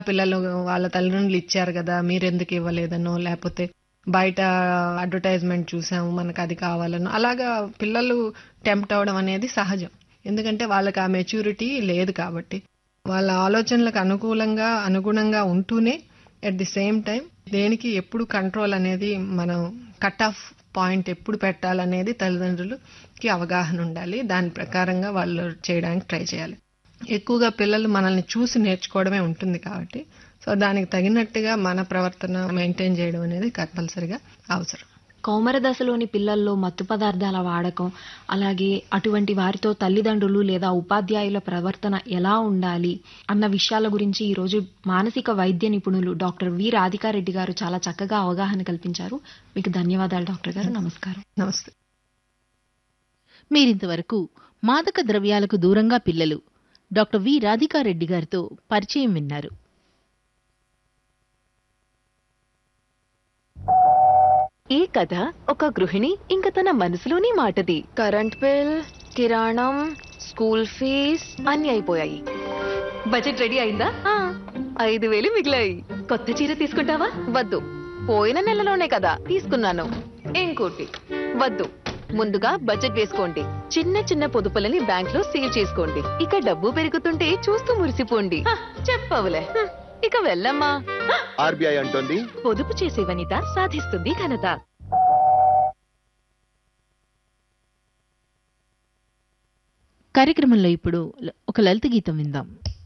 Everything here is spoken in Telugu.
పిల్లలు వాళ్ళ తల్లిదండ్రులు ఇచ్చారు కదా మీరెందుకు ఇవ్వలేదనో లేకపోతే బయట అడ్వర్టైజ్మెంట్ చూసాము మనకు అది కావాలనో అలాగా పిల్లలు టెంప్ట్ అవడం అనేది సహజం ఎందుకంటే వాళ్ళకి ఆ మెచ్యూరిటీ లేదు కాబట్టి వాళ్ళ ఆలోచనలకు అనుకూలంగా అనుగుణంగా ఉంటూనే ఎట్ ది సేమ్ టైం దేనికి ఎప్పుడు కంట్రోల్ అనేది మనం కట్ ఆఫ్ పాయింట్ ఎప్పుడు పెట్టాలనేది తల్లిదండ్రులకి అవగాహన ఉండాలి దాని ప్రకారంగా వాళ్ళు చేయడానికి ట్రై చేయాలి ఎక్కువగా పిల్లలు మనల్ని చూసి నేర్చుకోవడమే ఉంటుంది కాబట్టి సో దానికి తగినట్టుగా మన ప్రవర్తన మెయింటైన్ చేయడం అనేది కంపల్సరిగా అవసరం కౌమర దశలోని పిల్లల్లో మత్తు పదార్థాల వాడకం అలాగే అటువంటి వారితో తల్లిదండ్రులు లేదా ఉపాధ్యాయుల ప్రవర్తన ఎలా ఉండాలి అన్న విషయాల గురించి ఈరోజు మానసిక వైద్య నిపుణులు డాక్టర్ వి రాధికారెడ్డి గారు చాలా చక్కగా అవగాహన కల్పించారు మీకు ధన్యవాదాలు డాక్టర్ గారు నమస్కారం నమస్తే మీరింతవరకు మాదక ద్రవ్యాలకు దూరంగా పిల్లలు డాక్టర్ వి రాధికారెడ్డి గారితో పరిచయం విన్నారు ఈ కథ ఒక గృహిణి ఇంక తన మనసులోని మాటది కరెంట్ బిల్ కిరాణం స్కూల్ ఫీజ్ అన్ని అయిపోయాయి బడ్జెట్ రెడీ అయిందా ఆ, ఐదు వేలు మిగిలాయి కొత్త చీర తీసుకుంటావా వద్దు పోయిన నెలలోనే కదా తీసుకున్నాను ఇంకోటి వద్దు ముందుగా బడ్జెట్ వేసుకోండి చిన్న చిన్న పొదుపులని బ్యాంక్ లో సేవ్ చేసుకోండి ఇక డబ్బు పెరుగుతుంటే చూస్తూ మురిసిపోండి హ, చెప్పవులే హ్మ్, ఇక వెళ్ళమ్మా ఆర్బీఐ అంటోంది పొదుపు చేసే వనిత సాధిస్తుంది ఘనత కార్యక్రమంలో ఇప్పుడు ఒక లలిత గీతం విందాం